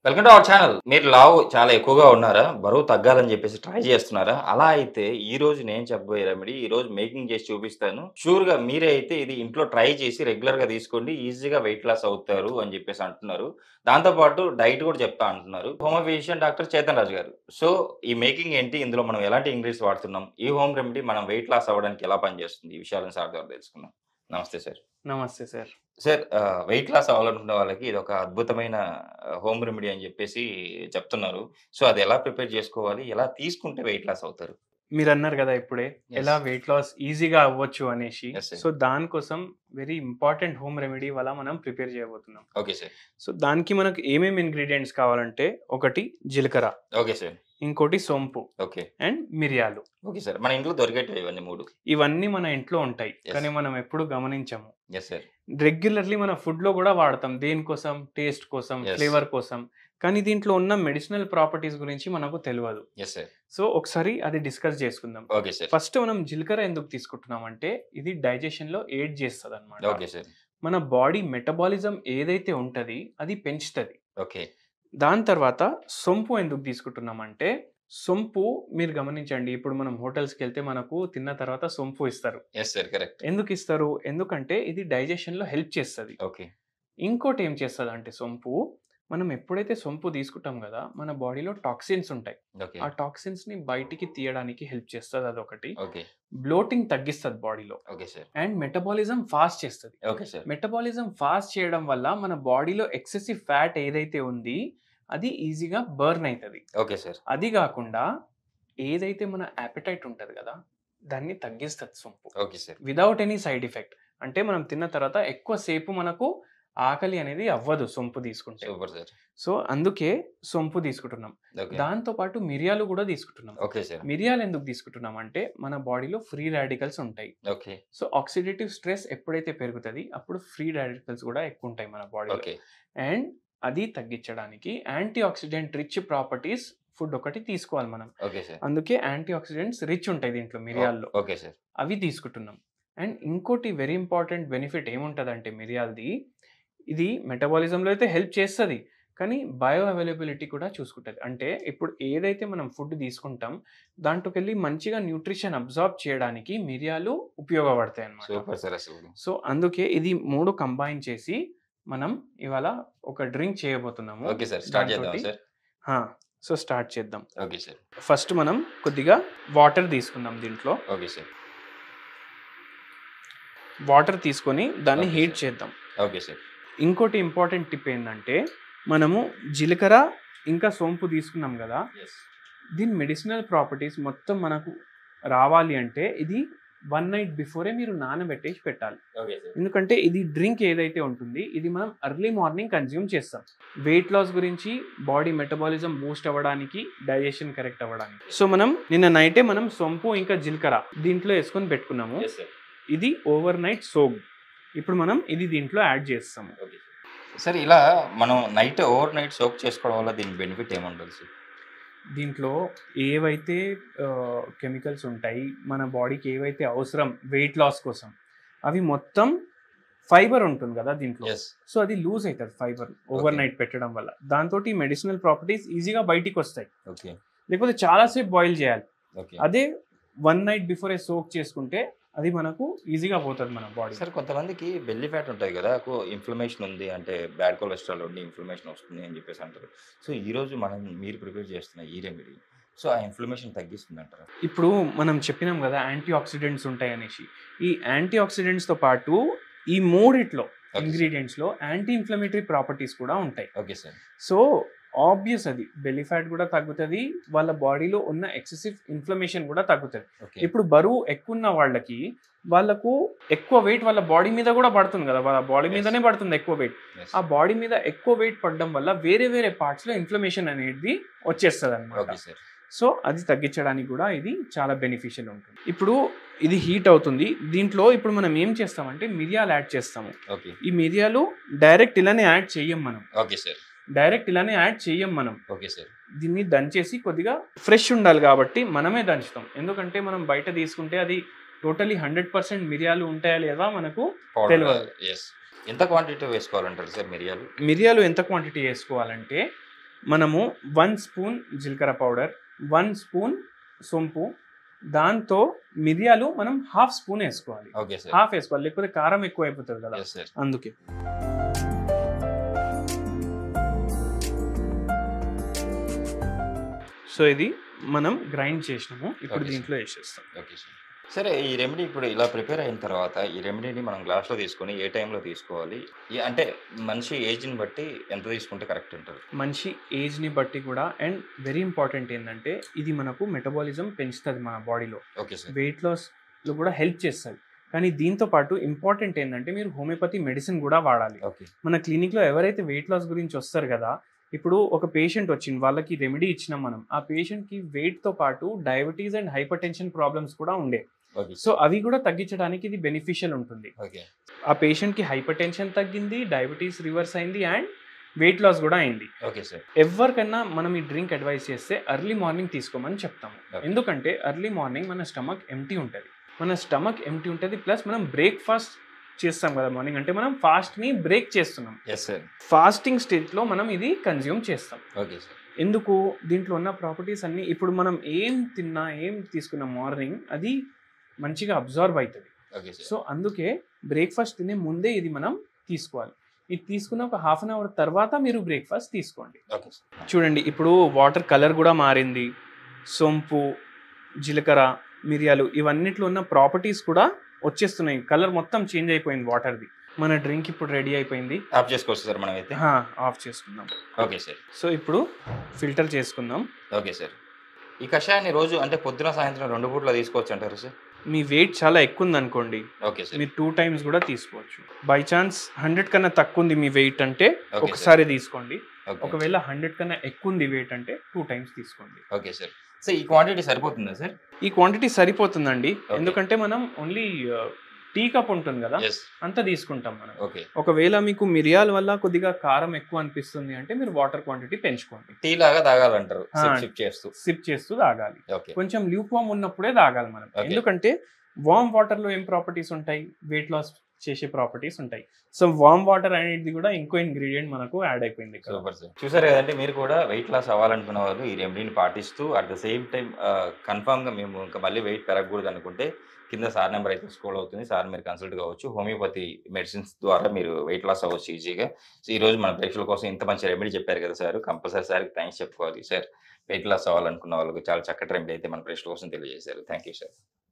Welcome to our channel మీరు లావు చాలా ఎక్కువగా ఉన్నారా బరువు తగ్గాలని చెప్పేసి ట్రై చేస్తున్నారా అలా అయితే ఈ రోజు నేను చెప్పబోయే రెమెడీ ఈ రోజు మేకింగ్ చేసి చూపిస్తాను షూర్ గా మీరే అయితే ఇది ఇంట్లో ట్రై చేసి రెగ్యులర్ గా తీసుకోండి ఈజీగా వెయిట్ లాస్ అవుతారు అని చెప్పేసి అంటున్నారు దాంతో పాటు డైట్ కూడా చెప్తా అంటున్నారు home physician doctor Chetan Raju garu so ఈ మేకింగ్ ఏంటి ఇందులో మనం ఎలాంటి ఇంగ్రీడియంట్స్ వాడుతున్నాం ఈ హోమ్ రెమెడీ మనం వెయిట్ లాస్ అవ్వడానికి ఎలా పనిచేస్తుంది ఈ విషయాలను సార్ ద్వారా తెలుసుకుందాం నమస్తే సార్ నమస్తే సార్ సార్ వెయిట్ లాస్ అవ్వాలనుకున్న వాళ్ళకి ఇది ఒక అద్భుతమైన హోమ్ రెమెడీ అని చెప్పేసి చెప్తున్నారు సో అది ఎలా ప్రిపేర్ చేసుకోవాలి ఎలా తీసుకుంటే వెయిట్ లాస్ అవుతారు మీరు అన్నారు కదా ఇప్పుడే ఎలా వెయిట్ లాస్ ఈజీగా అవ్వచ్చు అనేసి Yes, sir. సో దానికోసం వెరీ ఇంపార్టెంట్ హోమ్ రెమెడీ వల్ల మనం ప్రిపేర్ చేయబోతున్నాం ఓకే సార్ సో దానికి మనకు ఏమేమి ఇంగ్రీడియంట్స్ కావాలంటే ఒకటి జీలకర్ర ఓకే సార్ ఇంకోటి సోంపు ఓకే అండ్ మిరియాలు ఓకే సార్ మన ఇంట్లో దొరికేటివి ఇవన్నీ మూడు ఇవన్నీ మన ఇంట్లో ఉంటాయి Yes. కానీ మనం ఎప్పుడు గమనించము ఎస్ సార్ రెగ్యులర్లీ మన ఫుడ్ లో కూడా వాడతాం దేనికోసం టేస్ట్ కోసం Yes. ఫ్లేవర్ కోసం కానీ దీంట్లో ఉన్న మెడిసినల్ ప్రాపర్టీస్ గురించి మనకు తెలియదు ఎస్ సార్ సో ఒకసారి అది డిస్కస్ చేసుకుందాం ఓకే సార్ ఫస్ట్ మనం జీలకర్ర ఎందుకు తీసుకుంటున్నాం అంటే ఇది డైజెషన్ లో ఎయిడ్ చేస్తుంది అనమాట ఓకే సార్ మన బాడీ మెటబాలిజం ఏదైతే ఉంటది అది పెంచుతుంది ఓకే దాని తర్వాత సొంపు ఎందుకు తీసుకుంటున్నాం అంటే సొంపు మీరు గమనించండి ఇప్పుడు మనం హోటల్స్కి వెళ్తే మనకు తిన్న తర్వాత సొంపు ఇస్తారు ఎస్ సార్ కరెక్ట్ ఎందుకు ఇస్తారు ఎందుకంటే ఇది డైజెషన్ లో హెల్ప్ చేస్తుంది ఓకే ఇంకోటి ఏం చేస్తుంది అంటే సొంపు మనం ఎప్పుడైతే సొంపు తీసుకుంటాం కదా మన బాడీలో టాక్సిన్స్ ఉంటాయి ఓకే ఆ టాక్సిన్స్ ని బయటికి తీయడానికి హెల్ప్ చేస్తుంది అదొకటి ఓకే బ్లోటింగ్ తగ్గిస్తుంది బాడీలో okay sir and metabolism fast చేస్తుంది ఓకే సార్ మెటబాలిజం ఫాస్ట్ చేయడం వల్ల మన బాడీలో ఎక్సెసివ్ ఫ్యాట్ ఏదైతే ఉంది అది ఈజీగా బర్న్ అవుతుంది ఓకే సార్ అది కాకుండా ఏదైతే మన యాపిటైట్ ఉంటుంది కదా దాన్ని తగ్గిస్తుంది సొంపు okay sir without any side effect అంటే మనం తిన్న తర్వాత ఎక్కువ సేపు మనకు ఆకలి అనేది అవ్వదు సొంపు తీసుకుంటే సూపర్ సార్ సో అందుకే సొంపు తీసుకుంటున్నాం ఓకే దాంతో పాటు మిరియాలు కూడా తీసుకుంటున్నాం ఓకే సార్ మిరియాలు ఎందుకు తీసుకుంటున్నాం అంటే మన బాడీలో ఫ్రీ రాడికల్స్ ఉంటాయి ఓకే సో ఆక్సిడేటివ్ స్ట్రెస్ ఎప్పుడైతే పెరుగుతుంది అప్పుడు ఫ్రీ రాడికల్స్ కూడా ఎక్కువ ఉంటాయి మన బాడీలో ఓకే అండ్ అది తగ్గించడానికి anti oxidant rich properties food ఒకటి తీసుకోవాలి మనం ఓకే సార్ అందుకే యాంటీ ఆక్సిడెంట్స్ రిచ్ ఉంటాయి దీంట్లో మిరియాల్లో ఓకే సార్ అవి తీసుకుంటున్నాం అండ్ ఇంకోటి వెరీ ఇంపార్టెంట్ బెనిఫిట్ ఏముంటుందంటే మిరియాలది ఇది మెటబాలిజంలో అయితే హెల్ప్ చేస్తుంది కానీ బయో అవైలబిలిటీ కూడా చూసుకుంటుంది అంటే ఇప్పుడు ఏదైతే మనం ఫుడ్ తీసుకుంటాం దాంట్లోకి వెళ్ళి మంచిగా న్యూట్రిషన్ అబ్జార్బ్ చేయడానికి మిరియాలు ఉపయోగపడతాయి అన్నమాట సూపర్ సార్ అసలు సో అందుకే ఇది మూడు కంబైన్ చేసి మనం ఇవాళ ఒక డ్రింక్ చేయబోతున్నాము ఓకే సార్ స్టార్ట్ చేద్దాం దాంతోటి- సార్ హా, సో స్టార్ట్ చేద్దాం ఓకే సార్ ఫస్ట్ మనం కొద్దిగా వాటర్ తీసుకుందాం దీంట్లో ఓకే సార్ వాటర్ తీసుకొని దాన్ని Okay, హీట్ sir. చేద్దాం ఓకే సార్ ఇంకోటి ఇంపార్టెంట్ టిప్ ఏంటంటే మనము జీలకర్ర ఇంకా సోంపు తీసుకున్నాం కదా దీని మెడిసినల్ ప్రాపర్టీస్ మొత్తం మనకు రావాలి అంటే ఇది వన్ నైట్ బిఫోరే మీరు నానబెట్టేసి పెట్టాలి ఓకే సార్ ఎందుకంటే ఇది డ్రింక్ ఏదైతే ఉంటుంది ఇది మనం ఎర్లీ మార్నింగ్ కన్జ్యూమ్ చేస్తాం వెయిట్ లాస్ గురించి బాడీ మెటబాలిజం బూస్ట్ అవ్వడానికి డైజెషన్ కరెక్ట్ అవ్వడానికి సో మనం నిన్న నైటే మనం సొంపు ఇంకా జీలకర్ర దీంట్లో వేసుకొని పెట్టుకున్నాము ఎస్ సార్ ఇది ఓవర్ నైట్ సోప్ ఇప్పుడు మనం ఇది దీంట్లో యాడ్ చేస్తాము ఓకే సార్ ఇలా మనం నైట్ ఓవర్ నైట్ సోక్ చేసుకోవడం వల్ల దీని బెనిఫిట్ ఏముంటుంది సార్ దీంట్లో ఏవైతే కెమికల్స్ ఉంటాయి మన బాడీకి ఏవైతే అవసరం వెయిట్ లాస్ కోసం అవి మొత్తం ఫైబర్ ఉంటుంది కదా దీంట్లో ఎస్ సో అది లూజ్ అవుతుంది ఫైబర్ ఓవర్ Okay. నైట్ పెట్టడం వల్ల దాంతో మెడిసినల్ ప్రాపర్టీస్ ఈజీగా బయటికి వస్తాయి ఓకే లేకపోతే చాలాసేపు బాయిల్ చేయాలి ఓకే అదే వన్ నైట్ బిఫోరే సోక్ చేసుకుంటే అది మనకు ఈజీగా పోతుంది మన బాడీ సార్ కొంతమందికి బెల్లీ ఫ్యాట్ ఉంటుంది కదా ఇన్ఫ్లమేషన్ ఉంది అంటే బ్యాడ్ కొలెస్ట్రాల్ ఉండి ఇన్ఫ్లమేషన్ వస్తుంది అని చెప్పేసి అంటారు సో ఈ రోజు మనం మీరు ప్రిపేర్ చేస్తున్న ఈ రెమెడీ సో ఆ ఇన్ఫ్లమేషన్ తగ్గిస్తుంది అంటారా ఇప్పుడు మనం చెప్పినాం కదా యాంటీ ఆక్సిడెంట్స్ ఉంటాయి అనేసి ఈ యాంటీ ఆక్సిడెంట్స్తో పాటు ఈ మూడిట్లో ఇంగ్రీడియంట్స్లో యాంటీ ఇన్ఫ్లమేటరీ ప్రాపర్టీస్ కూడా ఉంటాయి ఓకే సార్ సో ఆబ్వియస్ అది బెల్లీ ఫ్యాట్ కూడా తగ్గుతుంది వాళ్ళ బాడీలో ఉన్న ఎక్సెసివ్ ఇన్ఫ్లమేషన్ కూడా తగ్గుతుంది ఓకే ఇప్పుడు బరువు ఎక్కువ ఉన్న వాళ్ళకి వాళ్ళకు ఎక్కువ వెయిట్ వాళ్ళ బాడీ మీద కూడా పడుతుంది కదా వాళ్ళ బాడీ Yes. మీదనే పడుతుంది ఎక్కువ వెయిట్ ఆ బాడీ మీద ఎక్కువ వెయిట్ పడడం వల్ల వేరే వేరే పార్ట్స్ లో ఇన్ఫ్లమేషన్ అనేది వచ్చేస్తుంది అనమాట ఓకే సార్ సో అది తగ్గించడానికి కూడా ఇది చాలా బెనిఫిషియల్ ఉంటుంది ఇప్పుడు ఇది హీట్ అవుతుంది దీంట్లో ఇప్పుడు మనం ఏం చేస్తామంటే మిరియాలు యాడ్ చేస్తాము ఓకే ఈ మిరియాలు డైరెక్ట్ ఇలానే యాడ్ చెయ్యం మనం ఓకే సార్ డైరెక్ట్ ఇలానే యాడ్ చెయ్యం మనం ఓకే సార్ దీన్ని దంచేసి కొద్దిగా ఫ్రెష్ ఉండాలి కాబట్టి మనమే దంచుతాం ఎందుకంటే మనం బయట తీసుకుంటే అది టోటలీ హండ్రెడ్ పర్సెంట్ మిరియాలు ఉంటాయా లేదా మనకు తెలియదు. ఎస్ ఎంత క్వాంటిటీ వేసుకోవాలంటారు సార్ మిరియాలు మిరియాలు ఎంత క్వాంటిటీ వేసుకోవాలంటే మనము వన్ స్పూన్ జీలకర్ర పౌడర్ వన్ స్పూన్ సొంపు దాంతో మిరియాలు మనం హాఫ్ స్పూన్ వేసుకోవాలి ఓకే సార్ హాఫ్ వేసుకోవాలి లేకపోతే కారం ఎక్కువ అయిపోతుంది కదా ఎస్ సార్ అందుకే సో ఇది మనం గ్రైండ్ చేసినాము ఇప్పుడు Okay, sir. దీంట్లో వేసేస్తాం ఓకే సార్ సరే ఈ రెమెడీ ఇప్పుడు ఇలా ప్రిపేర్ అయిన తర్వాత ఈ రెమెడీని మనం గ్లాస్లో తీసుకొని ఏ టైంలో తీసుకోవాలి ఈ- అంటే మనిషి ఏజ్ని బట్టి ఎంత తీసుకుంటే కరెక్ట్ ఉంటుంది మంచి ఏజ్ని బట్టి కూడా అండ్ వెరీ ఇంపార్టెంట్ ఏంటంటే ఇది మనకు మెటబాలిజం పెంచుతుంది మన బాడీలో ఓకే సార్ వెయిట్ లాస్లో కూడా హెల్ప్ చేస్తుంది కానీ దీంతో పాటు ఇంపార్టెంట్ ఏంటంటే మీరు హోమియోపతి మెడిసిన్ కూడా వాడాలి ఓకే మన క్లినిక్లో ఎవరైతే వెయిట్ లాస్ గురించి వస్తారు కదా ఇప్పుడు ఒక పేషెంట్ వచ్చింది వాళ్ళకి రెమెడీ ఇచ్చినాం మనం ఆ పేషెంట్కి వెయిట్తో పాటు diabetes and hyper tension problems కూడా ఉండే ఓకే సో అవి కూడా తగ్గించడానికి ఇది బెనిఫిషియల్ ఉంటుంది ఓకే ఆ పేషెంట్కి హైపర్ టెన్షన్ తగ్గింది డయాబెటీస్ రివర్స్ అయింది అండ్ వెయిట్ లాస్ కూడా అయింది ఓకే సార్ ఎవరికన్నా మనం ఈ డ్రింక్ అడ్వైస్ చేస్తే ఎర్లీ మార్నింగ్ తీసుకోమని చెప్తాము Okay. ఎందుకంటే ఎర్లీ మార్నింగ్ మన స్టమక్ ఎంటీ ఉంటుంది మన స్టమక్ ఎంటీ ఉంటుంది ప్లస్ మనం బ్రేక్ఫాస్ట్ చేస్తాం కదా మార్నింగ్ అంటే మనం ఫాస్ట్ని బ్రేక్ చేస్తున్నాం ఎస్ సార్ ఫాస్టింగ్ స్టేజ్లో మనం ఇది కన్జ్యూమ్ చేస్తాం ఓకే సార్ ఎందుకు దీంట్లో ఉన్న ప్రాపర్టీస్ అన్నీ ఇప్పుడు మనం ఏం తిన్నా ఏం తీసుకున్న మార్నింగ్ అది మంచిగా అబ్జర్వ్ అవుతుంది ఓకే సార్ సో అందుకే బ్రేక్ఫాస్ట్ తినే ముందే ఇది మనం తీసుకోవాలి ఇది తీసుకున్న ఒక హాఫ్ అన్ అవర్ తర్వాత మీరు బ్రేక్ఫాస్ట్ తీసుకోండి ఓకే సార్ చూడండి ఇప్పుడు వాటర్ కలర్ కూడా మారింది సొంపు జీలకర్ర మిరియాలు ఇవన్నిట్లో ఉన్న ప్రాపర్టీస్ కూడా వచ్చేస్తున్నాయి కలర్ మొత్తం చేంజ్ అయిపోయింది వాటర్ది మన డ్రింక్ ఇప్పుడు రెడీ అయిపోయింది ఆఫ్ చేసుకోవచ్చు సార్ మనం అయితే హా, ఆఫ్ చేసుకుందాం ఓకే సార్ సో ఇప్పుడు ఫిల్టర్ చేసుకుందాం ఓకే సార్ ఈ కషాయాన్ని రోజు అంటే పొద్దున సాయంత్రం రెండు పూట్ల తీసుకోవచ్చు అంటారు సార్ మీ వెయిట్ చాలా ఎక్కువ ఉంది అనుకోండి ఓకే సార్ మీరు టూ టైమ్స్ కూడా తీసుకోవచ్చు బై ఛాన్స్ హండ్రెడ్ కన్నా తక్కువ ఉంది మీ వెయిట్ అంటే ఓకే సార్ ఒకసారి తీసుకోండి ఓకే ఒకవేళ హండ్రెడ్ కన్నా ఎక్కువ ఉంది వెయిట్ అంటే టూ టైమ్స్ తీసుకోండి ఓకే సార్ సో ఈ క్వాంటిటీ సరిపోతుందా సార్ ఈ క్వాంటిటీ సరిపోతుందండి Okay. ఎందుకంటే మనం ఓన్లీ టీ కప్ ఉంటుంది కదా ఎస్ అంత తీసుకుంటాం మనం ఓకే ఒకవేళ మీకు మిరియాల వల్ల కొద్దిగా కారం ఎక్కువ అనిపిస్తుంది అంటే మీరు వాటర్ క్వాంటిటీ పెంచుకోండి టీ లాగా తాగాలంటారు ఆ. సిప్ చేస్తూ సిప్ చేస్తూ తాగాలి ఓకే కొంచెం ల్యూప్ వామ్ ఉన్నప్పుడే తాగాలి మనం Okay. ఎందుకంటే వామ్ వాటర్ లో ఏం ప్రాపర్టీస్ ఉంటాయి వెయిట్ లాస్ చేసే ప్రాపర్టీస్ ఉంటాయి సో వామ్ వాటర్ అనేది కూడా ఇంకో ఇంగ్రీడియంట్ మనకు యాడ్ అయిపోయింది ఇక్కడ సూపర్ సార్ చూసారు కదండి మీరు కూడా వెయిట్ లాస్ అవ్వాలనుకున్న వాళ్ళు ఈ రెమెడీని పాటిస్తూ అట్ ద సేమ్ టైం కన్ఫామ్గా మేము ఇంకా మళ్ళీ వెయిట్ పెరగకూడదు అనుకుంటే కింద సార్ నెంబర్ అయితే స్క్రోల్ అవుతుంది సార్ మీరు కన్సల్ట్ కావచ్చు హోమియోపతి మెడిసిన్స్ ద్వారా మీరు వెయిట్ లాస్ అవ్వచ్చు ఈజీగా సో ఈ రోజు మన ప్రేక్షకుల కోసం ఇంత మంచి రెమెడీ చెప్పారు కదా సార్ కంపల్సరీ సార్కి థ్యాంక్స్ చెప్పుకోవాలి సార్ వెయిట్ లాస్ అవ్వాలనుకున్న వాళ్ళకి చాలా చక్కటి రెమెడీ అయితే మన ప్రేక్షకుల కోసం తెలియజేశారు థ్యాంక్ యూ సార్